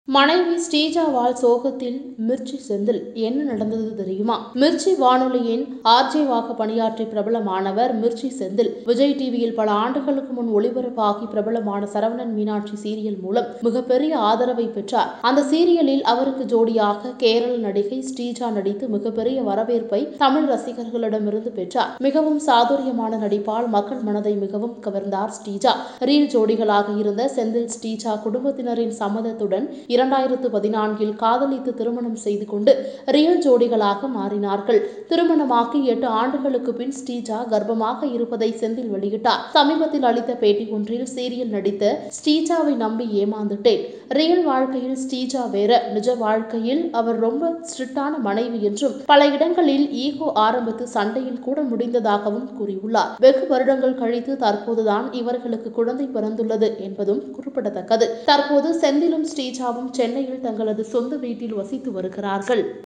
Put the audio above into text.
மனைவி ஸ்ரீஜாவால் சோகத்தில் மிர்ச்சி செந்தில் என்ன நடந்தது தெரியுமா மிர்ச்சி வானொலியின் ஆர்ஜேவாக பணியாற்றி பிரபலமானவர் மிர்ச்சி செந்தில் விஜய் டிவியில் பல ஆண்டுகளுக்கு முன் ஒளிபரப்பாகி பிரபலமான சரவணன் மீனாட்சி சீரியல் மூலம் மிகப்பெரிய ஆதரவை பெற்றார் அந்த சீரியலில் அவருக்கு ஜோடியாக கேரள நடிகை ஸ்ரீஜா நடித்து மிகப்பெரிய வரவேற்பை தமிழ் ரசிகர்களிடமிருந்து பெற்றார் மிகவும் சாதுரியமான நடிப்பால் மக்கள் மனதை மிகவும் கவர்ந்தார் ஸ்ரீஜா ரீல் ஜோடிகளாக இருந்த செந்தில் ஸ்ரீஜா குடும்பத்தினரின் சம்மதத்துடன் இரண்டாயிரத்து பதினான்கில் காதலித்து திருமணம் செய்து கொண்டு ரியல் ஜோடிகளாக மாறினார்கள் திருமணமாகி எட்டு ஆண்டுகளுக்கு பின் ஸ்ரீஜா கர்ப்பமாக இருப்பதை செந்தில் வெளியிட்டார் சமீபத்தில் அளித்த பேட்டி ஒன்றில் சீரியல் நடித்த ஸ்ரீஜாவை நம்பி ஏமாந்துட்டேன் ரியல் வாழ்க்கையில் ஸ்ரீஜா வேற நிஜ வாழ்க்கையில் அவர் ரொம்ப ஸ்ட்ரிக்டான மனைவி என்றும் பல இடங்களில் ஈகோ ஆரம்பித்து சண்டையில் கூட முடிந்ததாகவும் கூறியுள்ளார் வெகு வருடங்கள் கழித்து தற்போதுதான் இவர்களுக்கு குழந்தை பிறந்துள்ளது என்பதும் குறிப்பிடத்தக்கது தற்போது செந்திலும் ஸ்ரீஜாவும் சென்னையில் தங்களது சொந்த வீட்டில் வசித்து வருகிறார்கள்